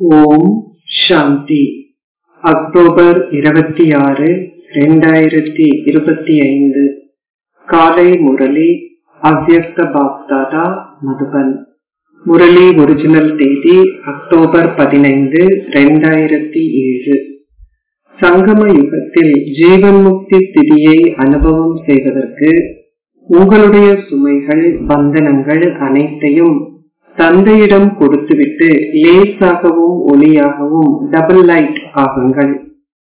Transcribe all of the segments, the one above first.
ஓம் சாந்தி October இருபத்தி ஆறு ரெண்டாயிரத்தி இருபத்தி ஐந்து காலை முரளி அவ்யக்த பாப்தாதா மதுபன் முரளி ஒரிஜினல் தேதி அக்டோபர் பதினைந்து ரெண்டாயிரத்தி ஏழு சங்கம யுகத்தில் ஜீவன் முக்தி ஸ்திதியை அனுபவம் செய்வதற்கு உங்களுடைய சுமைகள் பந்தனங்கள் அனைத்தையும் தந்தையிடம் கொடுத்துவிட்டு லேசாகவும் ஒளியாகவும் டபுள் லைட் ஆகுங்கள்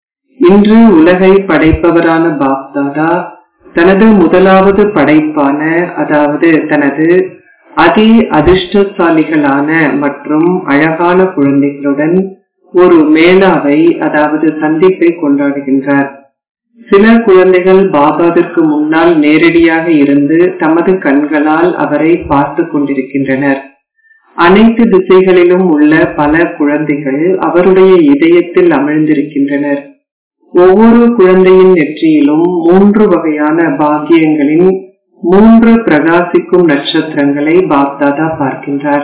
இன்று உலகை படைப்பவரான பாப்தாதா தனது முதலாவது படைப்பான அதாவது தனது அதி அதிர்ஷ்டசாலிகளான மற்றும் அழகான குழந்தைகளுடன் ஒரு மேளாவை அதாவது சந்திப்பை கொண்டாடுகின்றார் சில குழந்தைகள் பாபாவிற்கு முன்னால் நேரடியாக இருந்து தமது கண்களால் அவரை பார்த்து கொண்டிருக்கின்றனர் அனைத்து திசைகளிலும் உள்ள பல குழந்தைகள் அவருடைய இதயத்தில் அமிழ்ந்திருக்கின்றனர் ஒவ்வொரு குழந்தையின் நெற்றியிலும் மூன்று வகையான பாக்கியங்களின் மூன்று பிரகாசிக்கும் நட்சத்திரங்களை பாப்தாதா பார்க்கின்றார்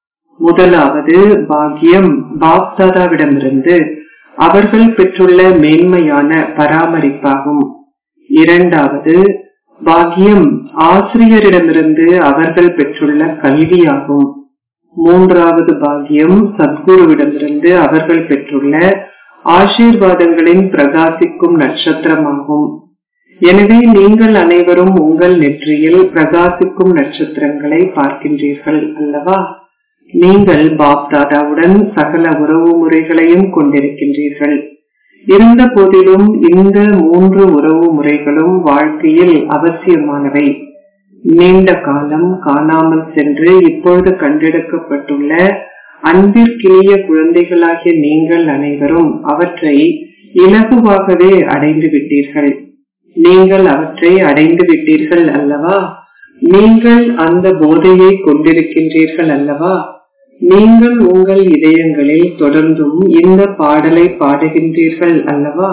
முதலாவது பாக்கியம் பாப்தாதாவிடமிருந்து அவர்கள் பெற்றுள்ள மேன்மையான பராமரிப்பாகும் இரண்டாவது பாக்கியம் ஆசிரியரிடமிருந்து அவர்கள் பெற்றுள்ள கல்வியாகும் மூன்றாவது பாக்கியம் சத்குருவிடமிருந்து அவர்கள் பெற்றுள்ள ஆசீர்வாதங்களின் பிரகாசிக்கும் நட்சத்திரமாகும் எனவே நீங்கள் அனைவரும் உங்கள் நெற்றியில் பிரகாசிக்கும் நட்சத்திரங்களை பார்க்கின்றீர்கள் அல்லவா நீங்கள் பாப்தாதாவுடன் சகல உறவு முறைகளையும் கொண்டிருக்கின்றீர்கள் இருந்த போதிலும் இந்த மூன்று உறவு முறைகளும் வாழ்க்கையில் அவசியமானவை நீண்ட காலம் காணாமல் சென்று இப்பொழுது கண்டெடுக்கப்பட்டுள்ள அன்பிற்கினிய குழந்தைகளாகிய நீங்கள் அனைவரும் அவற்றை இலகுவாகவே அடைந்து விட்டீர்கள் நீங்கள் அவற்றை அடைந்து விட்டீர்கள் அல்லவா நீங்கள் அந்த போதையை கொண்டிருக்கின்றீர்கள் அல்லவா நீங்கள் உங்கள் இதயங்களில் தொடர்ந்தும் இந்த பாடலை பாடுகின்றீர்கள் அல்லவா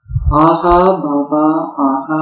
ஆஹா பாபா ஆஹா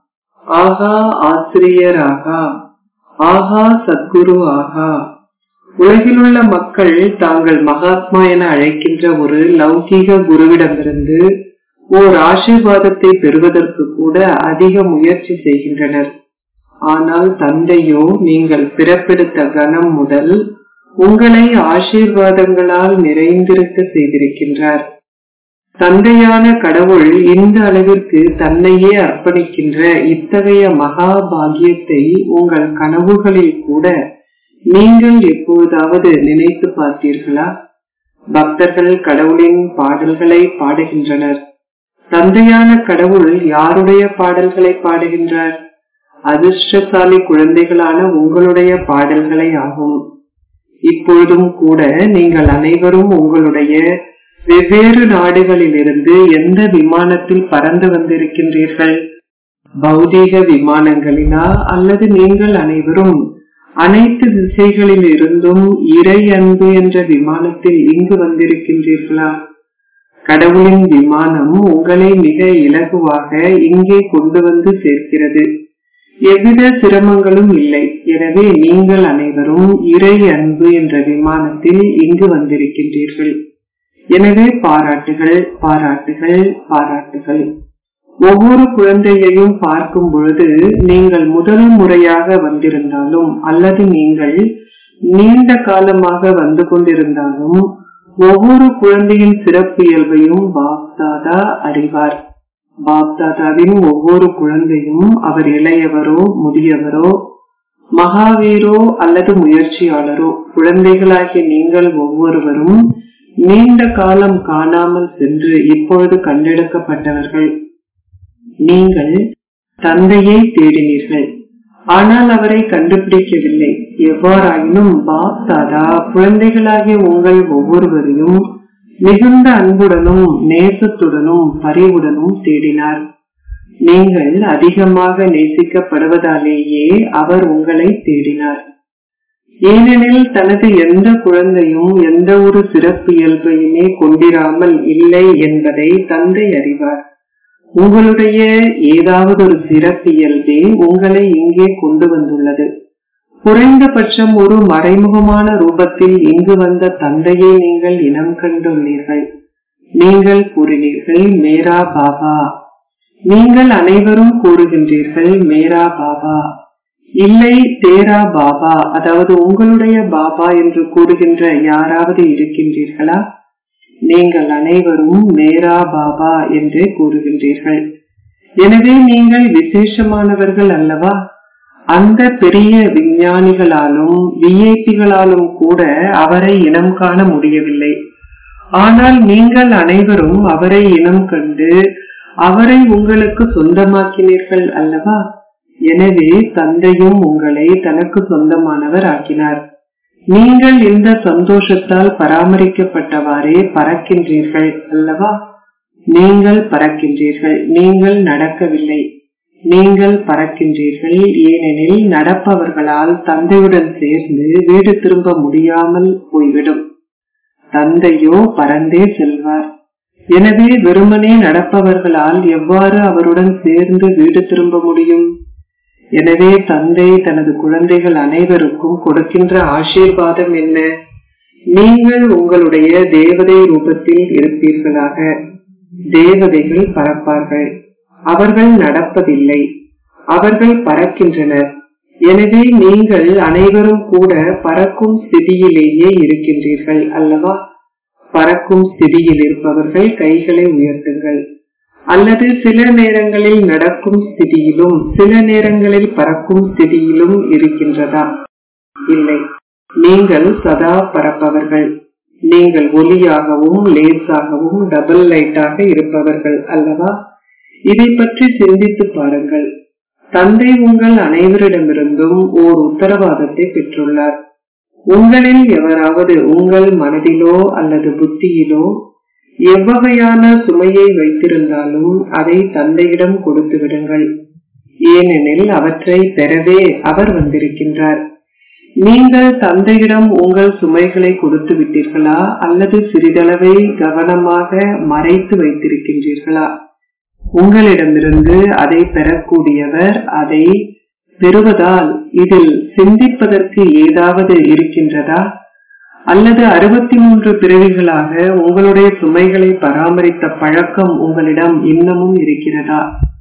ஆஹா ஆசிரியர் ஆகா ஆஹா சத்குரு ஆகா உலகிலுள்ள மக்கள் தாங்கள் மகாத்மா என அழைக்கின்ற ஒரு லௌகீக குருவிடமிருந்து ஓர் ஆசீர்வாதத்தை பெறுவதற்கு கூட அதிக முயற்சி செய்கின்றனர் ஆனால் தந்தையோ நீங்கள் பிறப்பெடுத்த கணம் முதல் உங்களை ஆசீர்வாதங்களால் நிறைந்திருக்க செய்திருக்கின்றார் தந்தையான கடவுள் இந்த அளவிற்கு தன்னையே அர்ப்பணிக்கின்ற இத்தகைய மகா பாகியத்தை உங்கள் கனவுகளில் கூட நீங்கள் எப்பொழுதாவது நினைத்து பார்த்தீர்களா பக்தர்கள் கடவுளின் பாடல்களை பாடுகின்றனர் தந்தையான கடவுள் யாருடைய பாடல்களை பாடுகின்றார் அதிர்ஷ்டசாலி குழந்தைகளான உங்களுடைய பாடல்களை ஆகும் இப்பொழுதும் கூட நீங்கள் அனைவரும் உங்களுடைய வெவ்வேறு நாடுகளிலிருந்து எந்த விமானத்தில் பறந்து வந்திருக்கின்றீர்கள் பௌதீக விமானங்களிலா அல்லது நீங்கள் அனைவரும் அனைத்து திசைகளில் இருந்தும் இறை அன்பு என்ற விமானத்தில் இங்கு வந்திருக்கின்றீர்களா கடவுளின் விமானம் உங்களை மிக இலகுவாக இங்கே கொண்டு வந்து சேர்க்கிறது எவ்வித சிரமங்களும் இல்லை எனவே நீங்கள் அனைவரும் இறை அன்பு என்ற விமானத்தில் இங்கு வந்திருக்கின்றீர்கள் எனவே பாராட்டுகள் பாராட்டுகள் பாராட்டுகள் ஒவ்வொரு குழந்தையையும் பார்க்கும் பொழுது நீங்கள் முதல் முறையாக வந்திருந்தாலும் அல்லது நீங்கள் நீண்ட காலமாக வந்து கொண்டிருந்தாலும் ஒவ்வொரு குழந்தையின் சிறப்பு இயல்பையும் பாப்தாதா அறிவார் பாப்தாதாவின் ஒவ்வொரு குழந்தையும் அவர் இளையவரோ முதியவரோ மகாவீரோ அல்லது முயற்சியாளரோ குழந்தைகளாகிய நீங்கள் ஒவ்வொருவரும் நீண்ட காலம் காணாமல் சென்று இப்பொழுது கண்டெடுக்கப்பட்டவர்கள் நீங்கள் தந்தையை தேடினீர்கள் ஆனால் அவரை கண்டுபிடிக்கவில்லை எவ்வாறாயினும் பாப்தாதா குழந்தைகளாகிய உங்கள் ஒவ்வொருவரையும் மிகுந்த அன்புடனும் நேசத்துடனும் பரிவுடனும் தேடினார் நீங்கள் அதிகமாக நேசிக்கப்படுவதாலேயே அவர் உங்களை தேடினார் ஏனெனில் தனது எந்த குழந்தையும் எந்த ஒரு சிறப்பு இயல்பையுமே கொண்டிராமல் இல்லை என்பதை தந்தை அறிவார் உங்களுடைய ஏதாவது ஒரு சிறப்பியல்பே உங்களை இங்கே கொண்டு வந்துள்ளது குறைந்தபட்சம் ஒரு மறைமுகமான ரூபத்தில் இங்கு வந்த தந்தையை நீங்கள் இனம் கண்டுள்ளீர்கள் நீங்கள் கூறினீர்கள் மேரா பாபா நீங்கள் அனைவரும் கூறுகின்றீர்கள் மேரா பாபா இல்லை தேரா பாபா அதாவது உங்களுடைய பாபா என்று கூறுகின்ற யாராவது இருக்கின்றீர்களா நீங்கள் அனைவரும் மேரா பாபா என்றே கூறுகின்றீர்கள் எனவே நீங்கள் விசேஷமானவர்கள் அல்லவா அந்த பெரிய விஞ்ஞானிகளாலும் விஐபிகளாலும் கூட அவரை இனம் காண முடியவில்லை ஆனால் நீங்கள் அனைவரும் அவரை இனம் கண்டு அவரை உங்களுக்கு சொந்தமாக்கினீர்கள் அல்லவா எனவே தந்தையும் உங்களை தனக்கு சொந்தமானவர் ஆக்கினார் நீங்கள் இந்த சந்தோஷத்தால் பராமரிக்கப்பட்டவாறே பறக்கின்றீர்கள் அல்லவா நீங்கள் பறக்கின்றீர்கள் நீங்கள் நடக்கவில்லை நீங்கள் பறக்கின்றீர்கள் ஏனெனில் நடப்பவர்களால் தந்தையுடன் சேர்ந்து வீடு திரும்ப முடியாமல் போய்விடும் தந்தையோ பறந்தே செல்வார் எனவே வெறுமனே நடப்பவர்களால் எவ்வாறு அவருடன் சேர்ந்து வீடு திரும்ப முடியும் எனவே தந்தை தனது குழந்தைகள் அனைவருக்கும் கொடுக்கின்ற ஆசீர்வாதம் என்ன நீங்கள் உங்களுடைய தேவதை ரூபத்தில் இருப்பீர்களாக தேவதைகள் பறப்பார்கள் அவர்கள் நடப்பதில்லை அவர்கள் பறக்கின்றனர் எனவே நீங்கள் அனைவரும் கூட பறக்கும் ஸ்திதியிலேயே இருக்கின்றீர்கள் அல்லவா பறக்கும் ஸ்திதியில் இருப்பவர்கள் கைகளை உயர்த்துங்கள் அல்லது சில நேரங்களில் நடக்கும் ஸ்திதியிலும் சில நேரங்களில் பறக்கும் ஸ்திதியிலும் இருக்கின்றதா இல்லை நீங்கள் சதா பறப்பவர்கள் நீங்கள் ஒலியாகவும் லேசாகவும் டபுள் லைட்டாக இருப்பவர்கள் அல்லவா இதை பற்றி சிந்தித்து பாருங்கள் தந்தை உங்கள் அனைவரிடமிருந்தும் ஓர் உத்தரவாதத்தை பெற்றுள்ளார் உங்களில் எவராவது உங்கள் மனதிலோ அல்லது புத்தியிலோ எவ்வகையான சுமையை வைத்திருந்தாலும் அதை தந்தையிடம் கொடுத்து விடுங்கள் ஏனெனில் அவற்றை பெறவே அவர் வந்திருக்கின்றார் நீங்கள் தந்தையிடம் உங்கள் சுமைகளை கொடுத்து விட்டீர்களா அல்லது சிறிதளவை கவனமாக மறைத்து வைத்திருக்கின்றீர்களா உங்களிடமிருந்து அதை பெறக்கூடியவர் அதை பெறுவதால் இதில் சிந்திப்பதற்கு ஏதாவது இருக்கின்றதா அல்லது அறுபத்தி மூன்று பிறவிகளாக உங்களுடைய சுமைகளை பராமரித்த பழக்கம் உங்களிடம் இன்னமும் இருக்கிறதா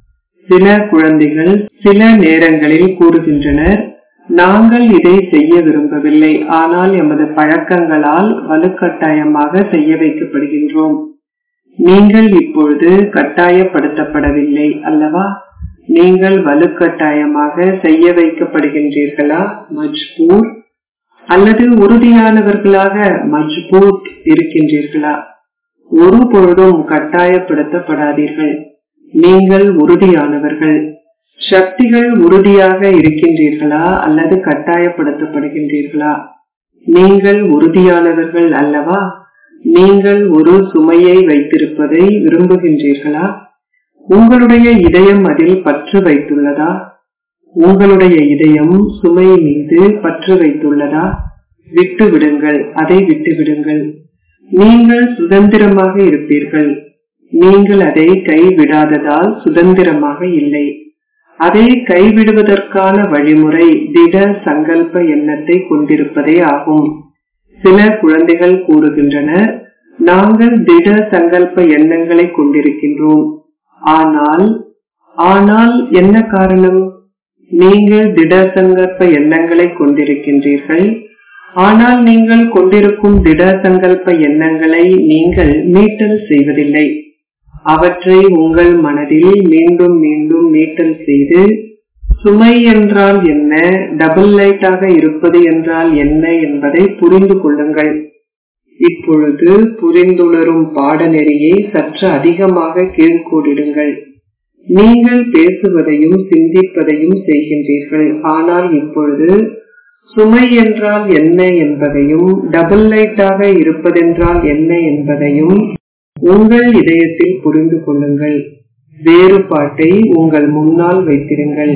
சில குழந்தைகள் சில நேரங்களில் கூறுகின்றனர் நாங்கள் இதை செய்ய விரும்பவில்லை ஆனால் எமது பழக்கங்களால் வலுக்கட்டாயமாக செய்ய வைக்கப்படுகின்றோம் நீங்கள் இப்பொழுது கட்டாயப்படுத்தப்படவில்லை அல்லவா நீங்கள் வலுக்கட்டாயமாக செய்ய வைக்கப்படுகின்றீர்களா மஜ்பூர் அல்லது உறுதியானவர்களாக மஜ்பூத் இருக்கின்றீர்களா ஒரு பொழுதும் கட்டாயப்படுத்தப்படாதீர்கள் நீங்கள் உறுதியானவர்கள் சக்திகள் உறுதியாக இருக்கின்றீர்களா அல்லது கட்டாயப்படுத்தப்படுகின்றீர்களா நீங்கள் உறுதியானவர்கள் அல்லவா நீங்கள் ஒரு சுமையை வைத்திருப்பதை விரும்புகின்றீர்களா உங்களுடைய இதயம் அதில் பற்று வைத்துள்ளதா உங்களுடைய இதயம் சுமை மீது பற்று வைத்துள்ளதா விட்டு விடுங்கள் அதை விட்டு விடுங்கள் நீங்கள் சுதந்திரமாக இருப்பீர்கள் நீங்கள் அதை கைவிடாததால் சுதந்திரமாக இல்லை அதை கைவிடுவதற்கான வழிமுறை திட சங்கல்ப எண்ணத்தை கொண்டிருப்பதே ஆகும் சில குழந்தைகள் கூறுகின்றனர் நாங்கள் திட சங்கல்ப எண்ணங்களை கொண்டிருக்கின்றோம் ஆனால் ஆனால் என்ன காரணம் நீங்கள் திட சங்கல்ப எண்ணங்களை கொண்டிருக்கின்றீர்கள் ஆனால் நீங்கள் கொண்டிருக்கும் திட சங்கல்ப எண்ணங்களை நீங்கள் மீட்டல் செய்வதில்லை அவற்றை உங்கள் மனதில் மீண்டும் மீண்டும் மீட்டல் செய்து சுமை என்றால் என்ன டபுள் லைட்டாக இருப்பது என்றால் என்ன என்பதை புரிந்து கொள்ளுங்கள் இப்பொழுது புரிந்துணரும் பாடநெறியை சற்று அதிகமாக கீழ்கோடிடுங்கள் நீங்கள் பேசுவதையும் சிந்திப்பதையும் செய்கின்றீர்கள் ஆனால் இப்பொழுது சுமை என்றால் என்ன என்பதையும் டபுள் லைட்டாக இருப்பதென்றால் என்ன என்பதையும் உங்கள் இதயத்தில் புரிந்து கொள்ளுங்கள் வேறுபாட்டை உங்கள் முன்னால் வைத்திருங்கள்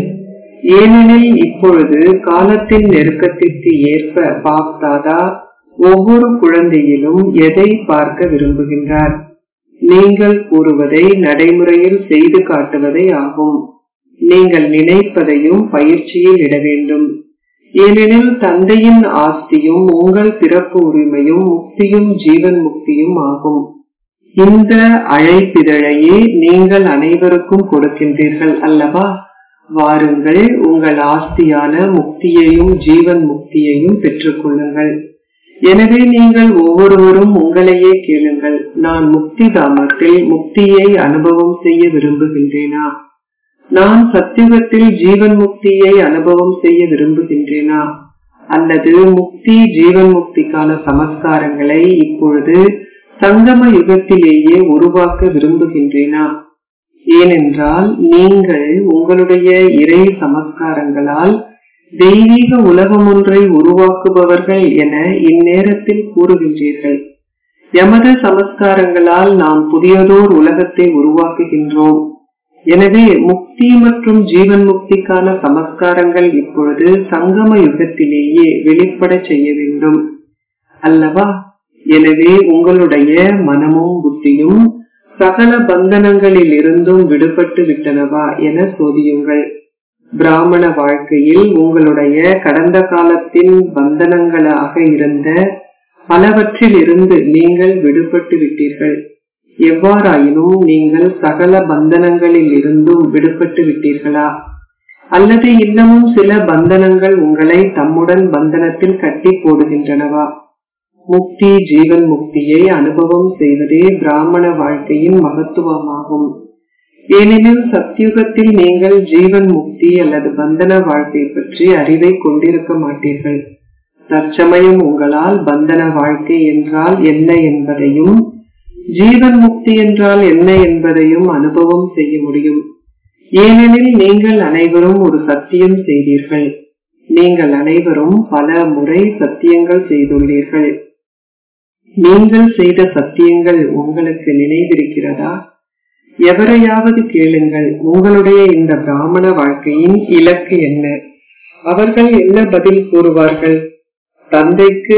ஏனெனில் இப்பொழுது காலத்தின் நெருக்கத்திற்கு ஏற்ப பாப்தாதா ஒவ்வொரு குழந்தையிலும் எதை பார்க்க விரும்புகின்றார் நீங்கள் கூறுவதை நடைமுறையில் செய்து காட்டுவதே ஆகும் நீங்கள் நினைப்பதையும் பயிற்சியில் இட வேண்டும் ஏனெனில் தந்தையின் ஆஸ்தியும் உங்கள் பிறப்பு உரிமையும் முக்தியும் ஜீவன் முக்தியும் ஆகும் இந்த அழைப்பிதழையே நீங்கள் அனைவருக்கும் கொடுக்கின்றீர்கள் அல்லவா வாருங்கள் உங்கள் ஆஸ்தியான முக்தியையும் ஜீவன் முக்தியையும் பெற்றுக் கொள்ளுங்கள் எனவே நீங்கள் ஒவ்வொருவரும் உங்களையே கேளுங்கள் நான் முக்தி தாமத்தில் முக்தியை அனுபவம் செய்ய விரும்புகின்றேனா நான் சத்தியுகத்தில் ஜீவன் முக்தியை அனுபவம் செய்ய விரும்புகின்றேனா அல்லது முக்தி ஜீவன் முக்திக்கான சமஸ்காரங்களை இப்பொழுது சங்கம யுகத்திலேயே உருவாக்க விரும்புகின்றேனா ஏனென்றால் நீங்கள் உங்களுடைய இறை சமஸ்காரங்களால் தெய்வீக உலகம் ஒன்றை உருவாக்குபவர்கள் என இந்நேரத்தில் கூறுகின்றீர்கள் எமது சமஸ்காரங்களால் நாம் புதியதோர் உலகத்தை உருவாக்குகின்றோம் எனவே முக்தி மற்றும் ஜீவன் முக்திக்கான சமஸ்காரங்கள் இப்பொழுது சங்கம யுகத்திலேயே வெளிப்பட செய்ய வேண்டும் அல்லவா எனவே உங்களுடைய மனமும் புத்தியும் சகல பந்தனங்களில் இருந்தும் விடுபட்டு விட்டனவா என சோதியுங்கள் பிராமண வாழ்க்கையில் உங்களுடைய கடந்த காலத்தின் பந்தனங்களாக இருந்த பலவற்றில் இருந்து நீங்கள் விடுபட்டு விட்டீர்கள் எவ்வாறாயினும் நீங்கள் சகல பந்தனங்களில் இருந்தும் விடுபட்டு விட்டீர்களா அல்லது இன்னமும் சில பந்தனங்கள் உங்களை தம்முடன் பந்தனத்தில் கட்டி போடுகின்றனவா முக்தி ஜீவன் முக்தியை அனுபவம் செய்வதே பிராமண வாழ்க்கையின் மகத்துவமாகும் ஏனெனில் சத்தியுகத்தில் நீங்கள் ஜீவன் முக்தி அல்லது பந்தன வாழ்க்கை பற்றி அறிவை கொண்டிருக்க மாட்டீர்கள் தற்சமயம் உங்களால் பந்தன வாழ்க்கை என்றால் என்ன என்பதையும் ஜீவன் முக்தி என்றால் என்ன என்பதையும் அனுபவம் செய்ய முடியும் ஏனெனில் நீங்கள் அனைவரும் ஒரு சத்தியம் செய்தீர்கள் நீங்கள் அனைவரும் பல முறை சத்தியங்கள் செய்துள்ளீர்கள் நீங்கள் செய்த சத்தியங்கள் உங்களுக்கு நினைவிருக்கிறதா எவரையாவது கேளுங்கள் உங்களுடைய இந்த பிராமண வாழ்க்கையின் இலக்கு என்ன அவர்கள் என்ன பதில் கூறுவார்கள் தந்தைக்கு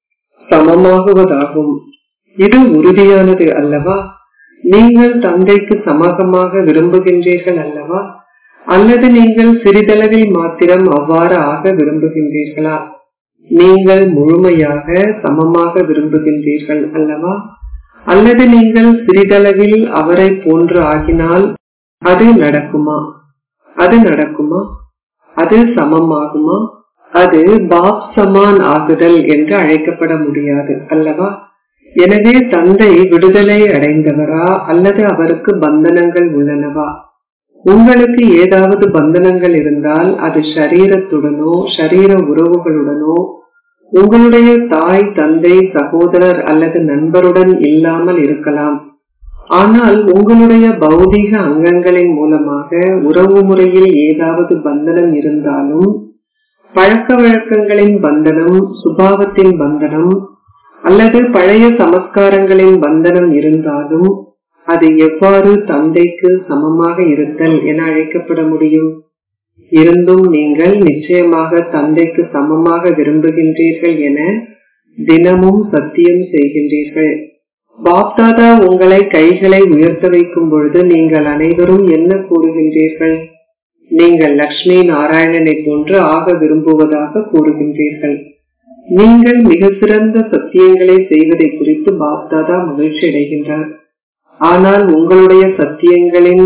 சமமாகுவதாகும் இது உறுதியானது அல்லவா நீங்கள் தந்தைக்கு சமகமாக விரும்புகின்றீர்கள் அல்லவா அல்லது நீங்கள் சிறிதளவில் மாத்திரம் அவ்வாறு ஆக விரும்புகின்றீர்களா நீங்கள் முழுமையாக சமமாக விரும்புகின்றீர்கள் அல்லவா அல்லது நீங்கள் சிறிதளவில் அவரை போன்று ஆகினால் அது நடக்குமா அது நடக்குமா அது சமமாகுமா அது பாப் சமான் ஆகுதல் என்று அழைக்கப்பட முடியாது அல்லவா எனவே தந்தை விடுதலை அடைந்தவரா அல்லது அவருக்கு பந்தனங்கள் உள்ளனவா உங்களுக்கு ஏதாவது பந்தனங்கள் இருந்தால் அது ஷரீரத்துடனோ ஷரீர உறவுகளுடனோ உங்களுடைய தாய் தந்தை சகோதரர் அல்லது நண்பருடன் இல்லாமல் இருக்கலாம் ஆனால் உங்களுடைய பௌதீக அங்கங்களின் மூலமாக உறவு முறையில் ஏதாவது பந்தனம் இருந்தாலும் பழக்க வழக்கங்களின் பந்தனம் சுபாவத்தின் பந்தனம் அல்லது பழைய சமஸ்காரங்களின் பந்தனம் இருந்தாலும் அது எவ்வாறு தந்தைக்கு சமமாக இருத்தல் என அழைக்கப்பட முடியும் இருந்தும் நீங்கள் நிச்சயமாக தந்தைக்கு சமமாக விரும்புகின்றீர்கள் என தினமும் சத்தியம் செய்கின்றீர்கள் பாப்தாதா உங்களை கைகளை உயர்த்த வைக்கும் பொழுது நீங்கள் அனைவரும் என்ன கூறுகின்றீர்கள் நீங்கள் லக்ஷ்மி நாராயணனை போன்று ஆக விரும்புவதாக கூறுகின்றீர்கள் நீங்கள் மிக சிறந்த சத்தியங்களை செய்வதை குறித்து பாப்தாதா மகிழ்ச்சி அடைகின்றார் ஆனால் உங்களுடைய சத்தியங்களின்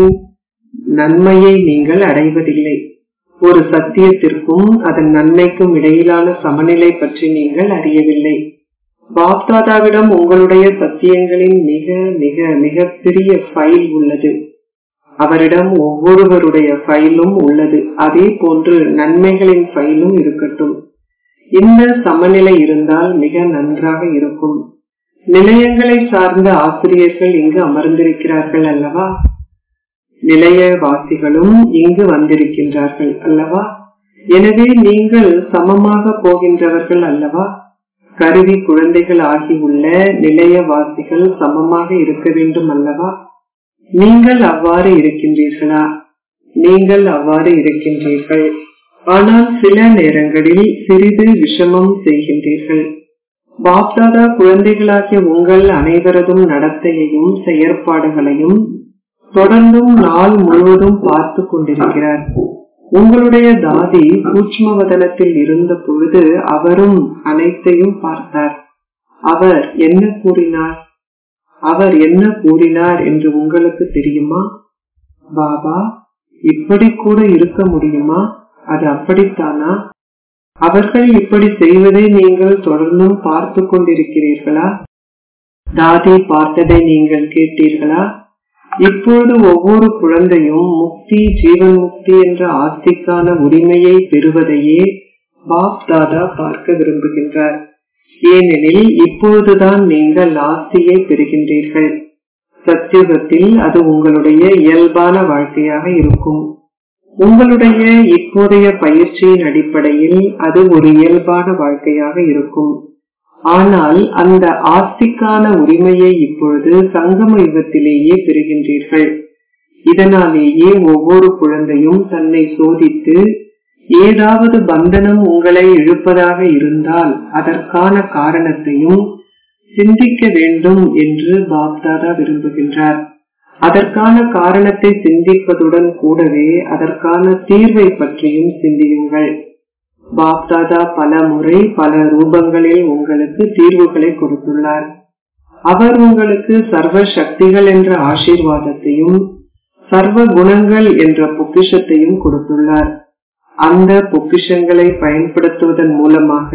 நன்மையை நீங்கள் அடைவதில்லை ஒரு சத்தியத்திற்கும் அதன் நன்மைக்கும் இடையிலான சமநிலை பற்றி நீங்கள் அறியவில்லை பாப்தாதாவிடம் உங்களுடைய சத்தியங்களின் மிக மிக மிக சிறிய ஃபைல் உள்ளது அவரிடம் ஒவ்வொருவருடைய ஃபைலும் உள்ளது அதே போன்று நன்மைகளின் ஃபைலும் இருக்கட்டும் இந்த சமநிலை இருந்தால் மிக நன்றாக இருக்கும் நிலையங்களை சார்ந்த ஆசிரியர்கள் இங்கு அமர்ந்திருக்கிறார்கள் அல்லவா நிலையவாசிகளும் இங்கு வந்திருக்கின்றார்கள் அல்லவா எனவே நீங்கள் சமமாக போகின்றவர்கள் அல்லவா கருவி குழந்தைகள் ஆகியுள்ள நிலையவாசிகள் சமமாக இருக்க வேண்டும் அல்லவா நீங்கள் அவ்வாறு இருக்கின்றீர்களா நீங்கள் அவ்வாறு இருக்கின்றீர்கள் ஆனால் சில நேரங்களில் சிறிது விஷமம் செய்கின்றீர்கள் பாப்தாதா குழந்தைகளாகிய உங்கள் அனைவரதும் நடத்தையையும் செயற்பாடுகளையும் தொடர்ந்தும் நாள் முழுவதும் பார்த்து கொண்டிருக்கிறார் உங்களுடைய தாதி சூட்சுமவதனத்தில் இருந்த பொழுது அவரும் அனைத்தையும் பார்த்தார் அவர் என்ன கூறினார் அவர் என்ன கூறினார் என்று உங்களுக்கு தெரியுமா பாபா இப்படி கூட இருக்க முடியுமா அது அப்படித்தானா அவர்கள் இப்படி செய்வதை நீங்கள் தொடர்ந்தும் பார்த்து கொண்டிருக்கிறீர்களா தாதி பார்த்ததை நீங்கள் கேட்டீர்களா இப்போது ஒவ்வொரு குழந்தையும் முக்தி ஜீவன் முக்தி என்ற ஆஸ்திக்கான உரிமையை பெறுவதையே பாப் தாதா பார்க்க விரும்புகின்றார் ஏனெனில் இப்பொழுதுதான் நீங்கள் ஆஸ்தியை பெறுகின்றீர்கள் சத்தியுகத்தில் அது உங்களுடைய இயல்பான வாழ்க்கையாக இருக்கும் உங்களுடைய இப்போதைய பயிற்சியின் அடிப்படையில் அது ஒரு இயல்பான வாழ்க்கையாக இருக்கும் ஆனால் அந்த ஆஸ்திக்கான உரிமையை இப்பொழுது சங்கம யுகத்திலேயே பெறுகின்றீர்கள் இதனாலேயே ஒவ்வொரு குழந்தையும் தன்னை சோதித்து ஏதாவது பந்தனம் உங்களை இழுப்பதாக இருந்தால் அதற்கான காரணத்தையும் சிந்திக்க வேண்டும் என்று பாப்தாதா விரும்புகின்றார் அதற்கான காரணத்தை சிந்திப்பதுடன் கூடவே அதற்கான தீர்வை பற்றியும் சிந்தியுங்கள் பாப்தாதா பல முறை பல ரூபங்களில் உங்களுக்கு தீர்வுகளை கொடுத்துள்ளார் அவர் உங்களுக்கு சர்வ சக்திகள் என்ற ஆசீர்வாதத்தையும் சர்வ குணங்கள் என்ற பொக்கிஷத்தையும் கொடுத்துள்ளார் அந்த பொக்கிஷங்களை பயன்படுத்துவதன் மூலமாக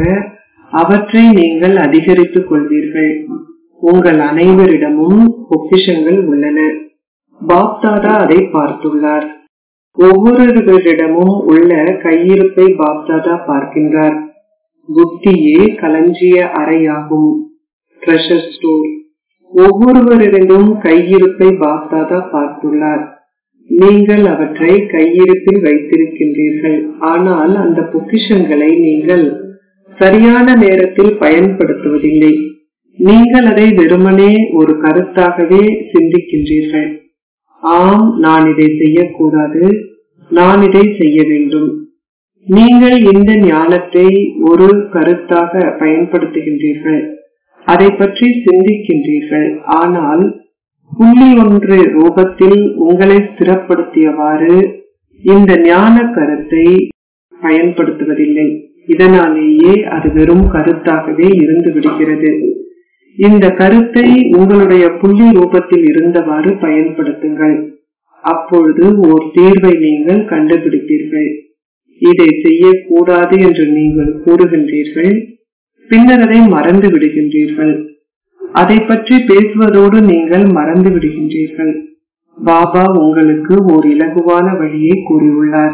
அவற்றை நீங்கள் அதிகரித்துக் கொள்வீர்கள் உங்கள் அனைவரிடமும் பொக்கிஷங்கள் உள்ளன பாப்தாதா அதை பார்த்துள்ளார் ஒவ்வொருவரிடமும் உள்ள கையிருப்பை பாப்தாதா பார்க்கின்றார் புத்தியே களஞ்சிய அறையாகும் ட்ரெஷர் ஸ்டோர் ஒவ்வொருவரிடமும் கையிருப்பை பாப்தாதா பார்த்துள்ளார் நீங்கள் அவற்றை கையிருப்பில் வைத்திருக்கின்றீர்கள் ஆனால் அந்த பொக்கிஷங்களை நீங்கள் சரியான நேரத்தில் பயன்படுத்துவதில்லை நீங்கள் அதை வெறுமனே ஒரு கருத்தாகவே சிந்திக்கின்றீர்கள் ஆம் நான் இதை செய்யக்கூடாது நான் இதை செய்ய வேண்டும் நீங்கள் இந்த ஞானத்தை ஒரு கருத்தாக பயன்படுத்துகின்றீர்கள் அதை பற்றி சிந்திக்கின்றீர்கள் ஆனால் புள்ளி ஒன்று ரூபத்தில் உங்களை ஸ்திரப்படுத்தியவாறு இந்த ஞான கருத்தை பயன்படுத்துவதில்லை இதனாலேயே அது வெறும் கருத்தாகவே இருந்து விடுகிறது இந்த கருத்தை உங்களுடைய புள்ளி ரூபத்தில் இருந்தவாறு பயன்படுத்துங்கள் அப்பொழுது ஓர் தீர்வை நீங்கள் கண்டுபிடிப்பீர்கள் இதை செய்யக்கூடாது என்று நீங்கள் கூறுகின்றீர்கள் பின்னர் அதை மறந்து விடுகின்றீர்கள் அதை பற்றி பேசுவதோடு நீங்கள் மறந்து விடுகின்றீர்கள் பாபா உங்களுக்கு ஓர் இலகுவான வழியை கூறியுள்ளார்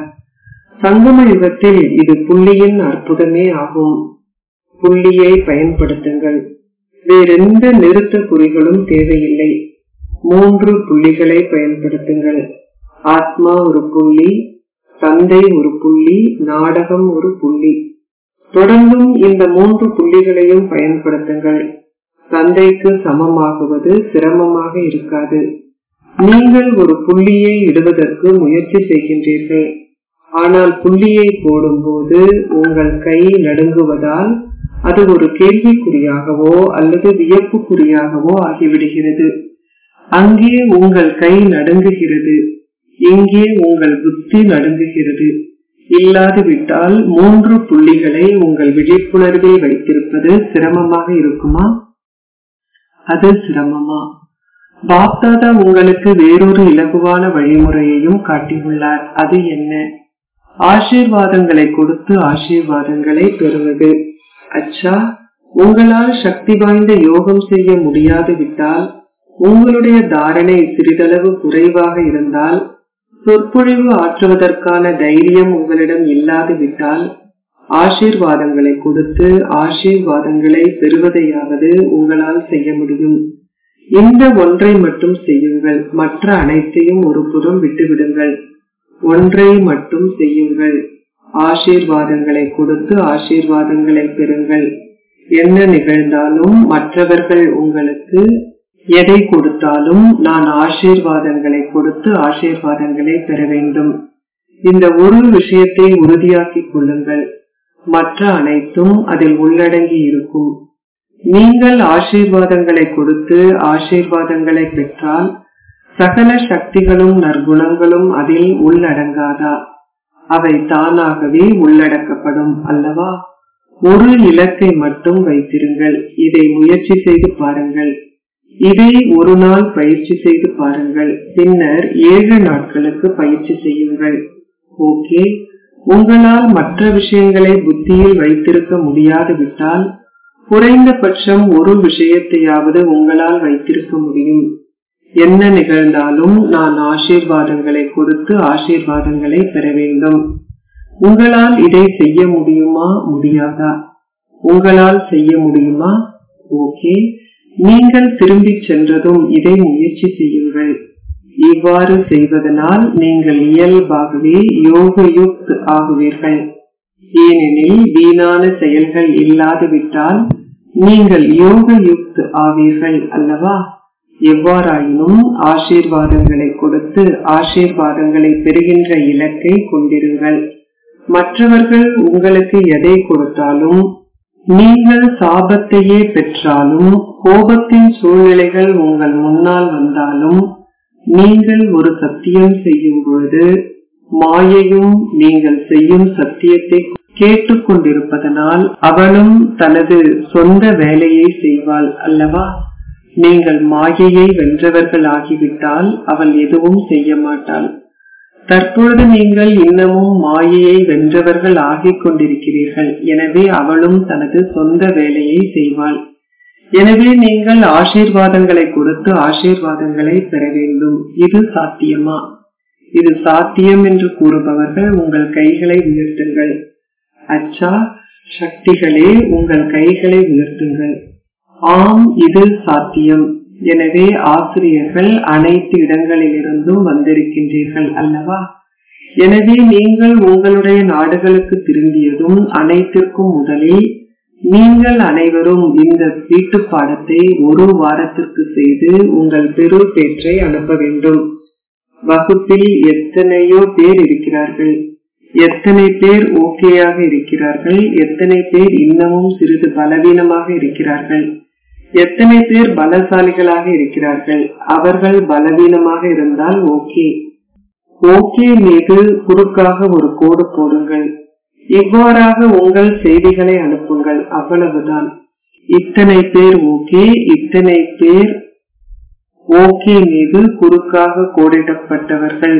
சங்கம யுகத்தில் இது புள்ளியின் அற்புதமே ஆகும் புள்ளியை பயன்படுத்துங்கள் வேறெந்த நிறுத்த குறிகளும் தேவையில்லை மூன்று புள்ளிகளை பயன்படுத்துங்கள் ஆத்மா ஒரு புள்ளி தந்தை ஒரு புள்ளி நாடகம் ஒரு புள்ளி தொடர்ந்தும் இந்த மூன்று புள்ளிகளையும் பயன்படுத்துங்கள் தந்தைக்கு சமமாகுவது சிரமமாக இருக்காது நீங்கள் ஒரு புள்ளியை இடுவதற்கு முயற்சி செய்கின்றீர்கள் ஆனால் புள்ளியை போடும்போது உங்கள் கை நடுங்குவதால் அது ஒரு கேள்விக்குறியாகவோ அல்லது வியப்புக்குறியாகவோ ஆகிவிடுகிறது அங்கே உங்கள் கை நடுங்குகிறது இங்கே உங்கள் புத்தி நடுங்குகிறது இல்லாது விட்டால் மூன்று புள்ளிகளை உங்கள் விழிப்புணர்வில் வைத்திருப்பது சிரமமாக இருக்குமா அது சிரமமா பாப்தாதா உங்களுக்கு வேறொரு இலகுவான வழிமுறையையும் காட்டியுள்ளார் அது என்ன ஆசீர்வாதங்களை கொடுத்து ஆசீர்வாதங்களை பெறுவது அச்சா உங்களால் சக்தி வாய்ந்த யோகம் செய்ய முடியாது விட்டால் உங்களுடைய தாரணை சிறிதளவு குறைவாக இருந்தால் சொற்பொழிவு ஆற்றுவதற்கான தைரியம் உங்களிடம் இல்லாது விட்டால் ஆசீர்வாதங்களை கொடுத்து ஆசீர்வாதங்களை பெறுவதையாவது உங்களால் செய்ய முடியும் இந்த ஒன்றை மட்டும் செய்யுங்கள் மற்ற அனைத்தையும் ஒரு புறம் விட்டுவிடுங்கள் ஒன்றை மட்டும் செய்யுங்கள் ஆசீர்வாதங்களை கொடுத்து ஆசீர்வாதங்களை பெறுங்கள் என்ன நிகழ்ந்தாலும் மற்றவர்கள் உங்களுக்கு எதை கொடுத்தாலும் நான் ஆசீர்வாதங்களை கொடுத்து ஆசீர்வாதங்களை பெற வேண்டும் இந்த ஒரு விஷயத்தை உறுதியாக்கிக் கொள்ளுங்கள் மற்ற அனைத்தும் அதில் உள்ளடங்கி இருக்கும் நீங்கள் ஆசீர்வாதங்களை கொடுத்து ஆசீர்வாதங்களை பெற்றால் சகல சக்திகளும் நற்குணங்களும் அதில் உள்ளடங்காதா அவை தானாகவே உள்ளடக்கப்படும் அல்லவா ஒரு இலக்கை மட்டும் வைத்திருங்கள் இதை முயற்சி செய்து பாருங்கள் இதை ஒரு நாள் பயிற்சி செய்து பாருங்கள் பின்னர் ஏழு நாட்களுக்கு பயிற்சி செய்யுங்கள் ஓகே உங்களால் மற்ற விஷயங்களை புத்தியில் வைத்திருக்க முடியாது விட்டால் குறைந்தபட்சம் ஒரு விஷயத்தையாவது உங்களால் வைத்திருக்க முடியும் என்ன நிகழ்ந்தாலும் நான் ஆசீர்வாதங்களை கொடுத்து ஆசீர்வாதங்களை பெற வேண்டும் உங்களால் இதை செய்ய முடியுமா முடியாதா உங்களால் செய்ய முடியுமா ஓகே நீங்கள் திரும்பிச் சென்றதும் இதை முயற்சி செய்யுங்கள் இவ்வாறு செய்வதனால் நீங்கள் இயல்பாகவே யோகயுக்த் ஆகுவீர்கள் ஏனெனில் வீணான செயல்கள் இல்லாது விட்டால் நீங்கள் யோகயுக்த் ஆவீர்கள் அல்லவா எவ்வாறாயினும் ஆசீர்வாதங்களை கொடுத்து ஆசீர்வாதங்களை பெறுகின்ற இலக்கை கொண்டிருங்கள் மற்றவர்கள் உங்களுக்கு எதை கொடுத்தாலும் நீங்கள் சாபத்தையே பெற்றாலும் கோபத்தின் சூழ்நிலைகள் உங்கள் முன்னால் வந்தாலும் நீங்கள் ஒரு சத்தியம் செய்யும் பொழுது மாயையும் நீங்கள் செய்யும் சத்தியத்தை கேட்டுக்கொண்டிருப்பதனால் அவளும் தனது சொந்த வேலையை செய்வாள் அல்லவா நீங்கள் மாயையை வென்றவர்கள் ஆகிவிட்டால் அவள் எதுவும் செய்ய மாட்டாள் தற்பொழுது நீங்கள் இன்னமும் மாயையை வென்றவர்கள் ஆகிக் கொண்டிருக்கிறீர்கள் எனவே அவளும் தனது சொந்த வேலையை செய்வாள் எனவே நீங்கள் ஆசீர்வாதங்களை கொடுத்து ஆசீர்வாதங்களை பெற வேண்டும் இது சாத்தியமா இது சாத்தியம் என்று கூறுபவர்கள் உங்கள் கைகளை உயர்த்துங்கள் அச்சா சக்திகளே உங்கள் கைகளை உயர்த்துங்கள் ஆம் இது சாத்தியம் எனவே ஆசிரியர்கள் அனைத்து இடங்களிலிருந்தும் வந்திருக்கின்றீர்கள் அல்லவா எனவே நீங்கள் உங்களுடைய நாடுகளுக்கு திரும்பியதும் அனைத்திற்கும் முதலில் நீங்கள் அனைவரும் இந்த வீட்டு பாடத்தை ஒரு வாரத்திற்கு செய்து உங்கள் பெரு பேற்றை அனுப்ப வேண்டும் வகுப்பில் எத்தனையோ பேர் இருக்கிறார்கள் எத்தனை பேர் ஓகேயாக இருக்கிறார்கள் எத்தனை பேர் இன்னமும் சிறிது பலவீனமாக இருக்கிறார்கள் எத்தனை பேர் பலசாலிகளாக இருக்கிறார்கள் அவர்கள் பலவீனமாக இருந்தால் ஓகே ஓகே மீது குறுக்காக ஒரு கோடு போடுங்கள் இவ்வாறாக உங்கள் செய்திகளை அனுப்புங்கள் அவ்வளவுதான் இத்தனை பேர் ஓகே இத்தனை பேர் ஓகே மீது குறுக்காக கோடிடப்பட்டவர்கள்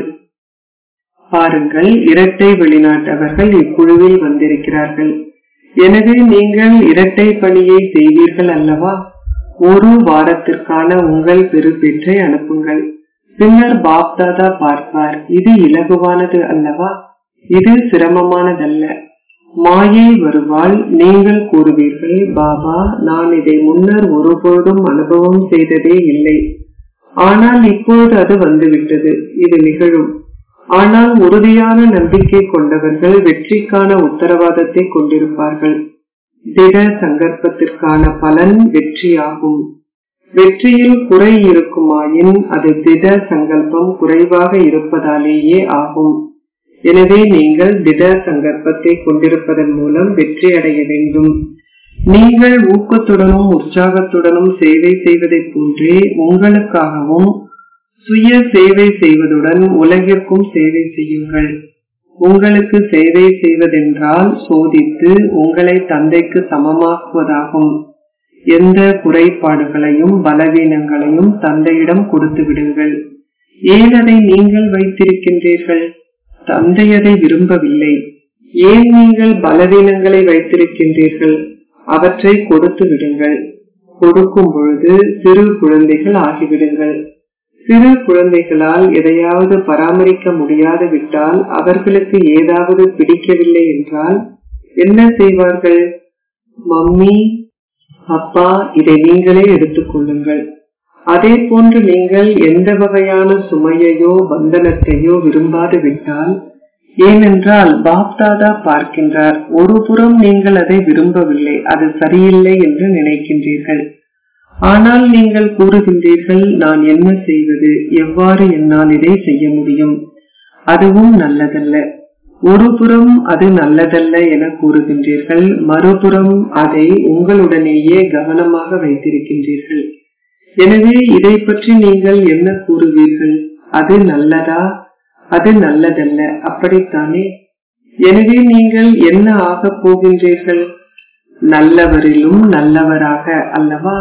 பாருங்கள் இரட்டை வெளிநாட்டவர்கள் இக்குழுவில் வந்திருக்கிறார்கள் எனவே நீங்கள் இரட்டை பணியை செய்வீர்கள் அல்லவா ஒரு வாரத்திற்கான உங்கள் பெருப்பேற்றை அனுப்புங்கள் பின்னர் பாப்தாதா பார்ப்பார் இது இலகுவானது அல்லவா இது சிரமமானதல்ல மாயை வருவாள் நீங்கள் கூறுவீர்கள் பாபா நான் இதை முன்னர் ஒருபோதும் அனுபவம் செய்ததே இல்லை ஆனால் இப்போது அது வந்துவிட்டது இது நிகழும் ஆனால் உறுதியான நம்பிக்கை கொண்டவர்கள் வெற்றிக்கான உத்தரவாதத்தை கொண்டிருப்பார்கள் திட சங்கற்பத்திற்கான பலன் வெற்றியாகும் வெற்றியில் குறை இருக்குமாயின் அது திட சங்கல்பம் குறைவாக இருப்பதாலேயே ஆகும் எனவே நீங்கள் திட சங்கற்பத்தை கொண்டிருப்பதன் மூலம் வெற்றி அடைய வேண்டும் நீங்கள் ஊக்கத்துடனும் உற்சாகத்துடனும் சேவை செய்வதைப் போன்றே உங்களுக்காகவும் சுய சேவை செய்வதுடன் உலகிற்கும் சேவை செய்யுங்கள் உங்களுக்கு சேவை செய்வதென்றால் சோதித்து உங்களை தந்தைக்கு சமமாக்குவதாகும் எந்த குறைபாடுகளையும் பலவீனங்களையும் தந்தையிடம் கொடுத்து விடுங்கள் ஏன் அதை நீங்கள் வைத்திருக்கின்றீர்கள் தந்தை அதை விரும்பவில்லை ஏன் நீங்கள் பலவீனங்களை வைத்திருக்கின்றீர்கள் அவற்றை கொடுத்து விடுங்கள் கொடுக்கும் பொழுது சிறு குழந்தைகள் ஆகிவிடுங்கள் சிறு குழந்தைகளால் எதையாவது பராமரிக்க முடியாது விட்டால் அவர்களுக்கு ஏதாவது பிடிக்கவில்லை என்றால் என்ன செய்வார்கள் மம்மி அப்பா இதை நீங்களே எடுத்துக் கொள்ளுங்கள் அதே போன்று நீங்கள் எந்த வகையான சுமையையோ பந்தனத்தையோ விரும்பாது விட்டால் ஏனென்றால் பாப்தாதா பார்க்கின்றார் ஒரு புறம் நீங்கள் அதை விரும்பவில்லை அது சரியில்லை என்று நினைக்கின்றீர்கள் ஆனால் நீங்கள் கூறுகின்றீர்கள் நான் என்ன செய்வது எவ்வாறு என்னால் இதை செய்ய முடியும் அதுவும் நல்லதல்ல ஒரு புறம் அது நல்லதல்ல என கூறுகின்றீர்கள் மறுபுறம் அதை உங்களுடனேயே கவனமாக வைத்திருக்கின்றீர்கள் எனவே இதை பற்றி நீங்கள் என்ன கூறுவீர்கள் அது நல்லதா அது நல்லதல்ல அப்படித்தானே எனவே நீங்கள் என்ன ஆகப் போகின்றீர்கள் நல்லவரிலும் நல்லவராக அல்லவா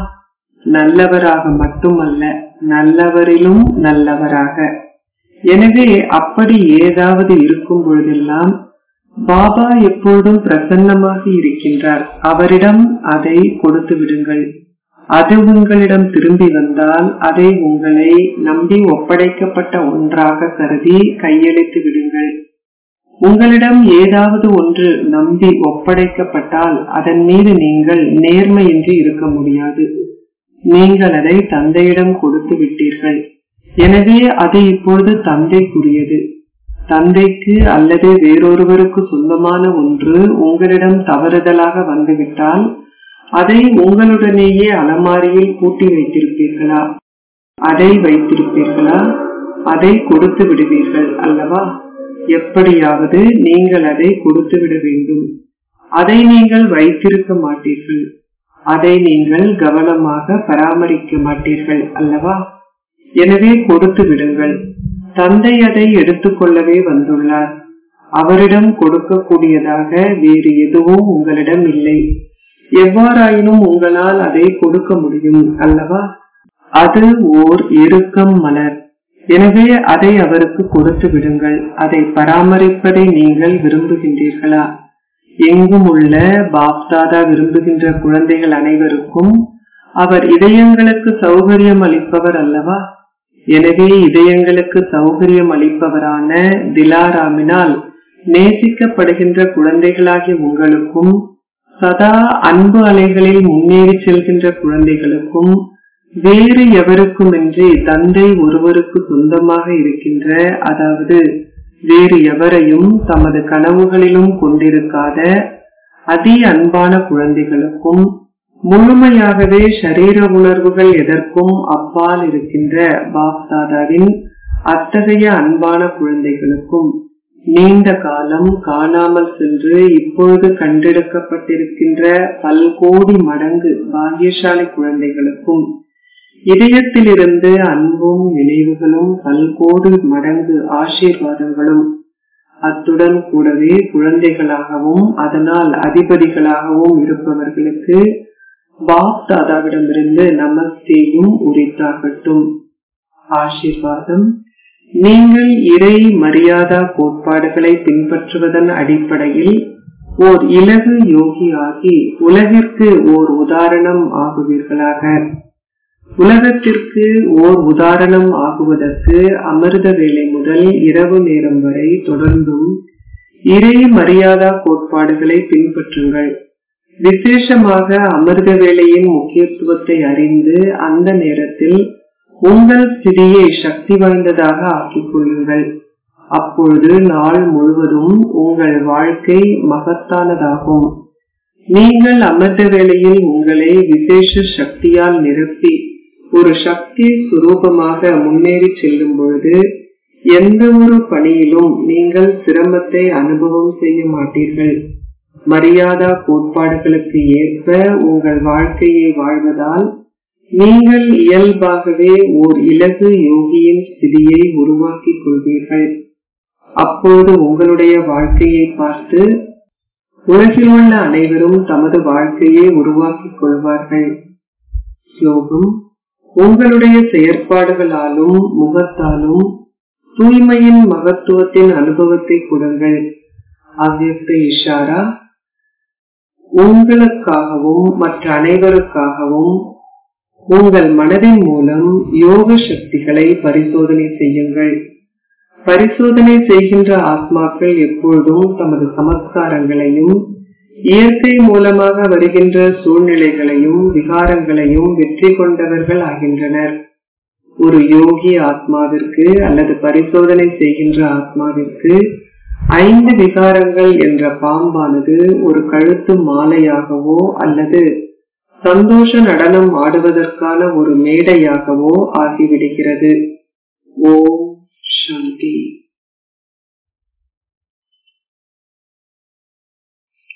நல்லவராக மட்டுமல்ல நல்லவரிலும் நல்லவராக எனவே அப்படி ஏதாவது இருக்கும் பொழுதெல்லாம் பாபா எப்பொழுதும் பிரசன்னமாக இருக்கின்றார் அவரிடம் அதை கொடுத்து விடுங்கள் அது உங்களிடம் திரும்பி வந்தால் அதை உங்களை நம்பி ஒப்படைக்கப்பட்ட ஒன்றாக கருதி கையெழுத்து விடுங்கள் உங்களிடம் ஏதாவது ஒன்று நம்பி ஒப்படைக்கப்பட்டால் அதன் மீது நீங்கள் நேர்மையின்றி இருக்க முடியாது நீங்கள் அதை தந்தையிடம் கொடுத்து விட்டீர்கள் எனவே அது இப்பொழுது தந்தைக்குரியது தந்தைக்கு அல்லது வேறொருவருக்கு சொந்தமான ஒன்று உங்களிடம் தவறுதலாக வந்துவிட்டால் அதை உங்களுடனேயே அலமாரியில் பூட்டி வைத்திருப்பீர்களா அதை வைத்திருப்பீர்களா அதை கொடுத்து விடுவீர்கள் அல்லவா எப்படியாவது நீங்கள் அதை கொடுத்து விட வேண்டும் அதை நீங்கள் வைத்திருக்க மாட்டீர்கள் அதை நீங்கள் கவனமாக பராமரிக்க மாட்டீர்கள் அல்லவா எனவே கொடுத்து விடுங்கள் தந்தை அதை எடுத்துக்கொள்ளவே வந்துள்ளார் அவரிடம் கொடுக்கக்கூடியதாக வேறு எதுவும் உங்களிடம் இல்லை எவ்வாறாயினும் உங்களால் அதை கொடுக்க முடியும் அல்லவா அது ஓர் எருக்கம் மலர் எனவே அதை அவருக்கு கொடுத்து விடுங்கள் அதை பராமரிப்பதை நீங்கள் விரும்புகின்றீர்களா எங்கும் உள்ள பாப்தாதா விரும்புகின்ற குழந்தைகள் அனைவருக்கும் அவர் இதயங்களுக்கு சௌகரியம் அளிப்பவர் அல்லவா எனவே இதயங்களுக்கு சௌகரியம் அளிப்பவரான திலாராமினால் நேசிக்கப்படுகின்ற குழந்தைகளாகிய உங்களுக்கும் சதா அன்பு அலைகளில் முன்னேறி செல்கின்ற குழந்தைகளுக்கும் வேறு எவருக்குமின்றி தந்தை ஒருவருக்கு சொந்தமாக இருக்கின்ற அதாவது வேறு எவரையும் தமது கனவுகளிலும் கொண்டிருக்காத அதி அன்பான குழந்தைகளுக்கும் முழுமையாகவே சரீர உணர்வுகள் எதற்கும் அப்பால் இருக்கின்ற பாப்தாதாவின் அத்தகைய அன்பான குழந்தைகளுக்கும் நீண்ட காலம் காணாமல் சென்று இப்பொழுது கண்டெடுக்கப்பட்டிருக்கின்ற பல்கோடி மடங்கு பாகியசாலி குழந்தைகளுக்கும் இதயத்திலிருந்து அன்பும் நினைவுகளும் பல்கோடி மடங்கு ஆசீர்வாதங்களும் அத்துடன் கூடவே குழந்தைகளாகவும் அதனால் அதிபதிகளாகவும் இருப்பவர்களுக்கு பாப் தாதாவிடமிருந்து நமஸ்தேயும் உரித்தாகட்டும் ஆசீர்வாதம் நீங்கள் இறை மரியாதா கோட்பாடுகளை பின்பற்றுவதன் அடிப்படையில் ஓர் இலகு யோகி ஆகி உலகிற்கு ஓர் உதாரணம் ஆகுவீர்களாக உலகத்திற்கு ஓர் உதாரணம் ஆகுவதற்கு அமிர்த வேலை முதல் இரவு நேரம் வரை தொடர்ந்தும் இறை மரியாதா கோட்பாடுகளை பின்பற்றுங்கள் விசேஷமாக அமிர்த வேலையின் முக்கியத்துவத்தை அறிந்து அந்த நேரத்தில் உங்கள் ஸ்திதியை சக்தி வாய்ந்ததாக ஆக்கிக் கொள்ளுங்கள் அப்பொழுது நாள் முழுவதும் உங்கள் வாழ்க்கை மகத்தானதாகும் நீங்கள் அமிர்த வேளையில் உங்களை விசேஷ சக்தியால் நிரப்பி ஒரு சக்தி சுரூபமாக முன்னேறி செல்லும் பொழுது எந்த ஒரு பணியிலும் நீங்கள் சிரமத்தை அனுபவம் செய்ய மாட்டீர்கள் மரியாதா கோட்பாடுகளுக்கு ஏற்ப உங்கள் வாழ்க்கையை வாழ்வதால் நீங்கள் இயல்பாகவே ஓர் இலகு யோகியின் ஸ்திதியை உருவாக்கிக் கொள்வீர்கள் அப்போது உங்களுடைய வாழ்க்கையை பார்த்து உலகில் உள்ள அனைவரும் தமது வாழ்க்கையை உருவாக்கிக் கொள்வார்கள் ஸ்லோகம் உங்களுடைய செயற்பாடுகளாலும் முகத்தாலும் தூய்மையின் மகத்துவத்தின் அனுபவத்தை கொடுங்கள் அவ்வியக்த இஷாரா உங்களுக்காகவும் மற்ற அனைவருக்காகவும் உங்கள் மனதின் மூலம் யோக சக்திகளை பரிசோதனை செய்யுங்கள் பரிசோதனை செய்கின்ற ஆத்மாக்கள் எப்பொழுதும் தமது சமஸ்காரங்களையும் இயற்கை மூலமாக வருகின்ற சூழ்நிலைகளையும் விகாரங்களையும் வெற்றி கொண்டவர்கள் ஆகின்றனர் ஒரு யோகி ஆத்மாவிற்கு அல்லது பரிசோதனை செய்கின்ற ஆத்மாவிற்கு ஐந்து விகாரங்கள் என்ற பாம்பானது ஒரு கழுத்து மாலையாகவோ அல்லது சந்தோஷ நடனம் ஆடுவதற்கான ஒரு மேடையாகவோ ஆகிவிடுகிறது ஓம் சாந்தி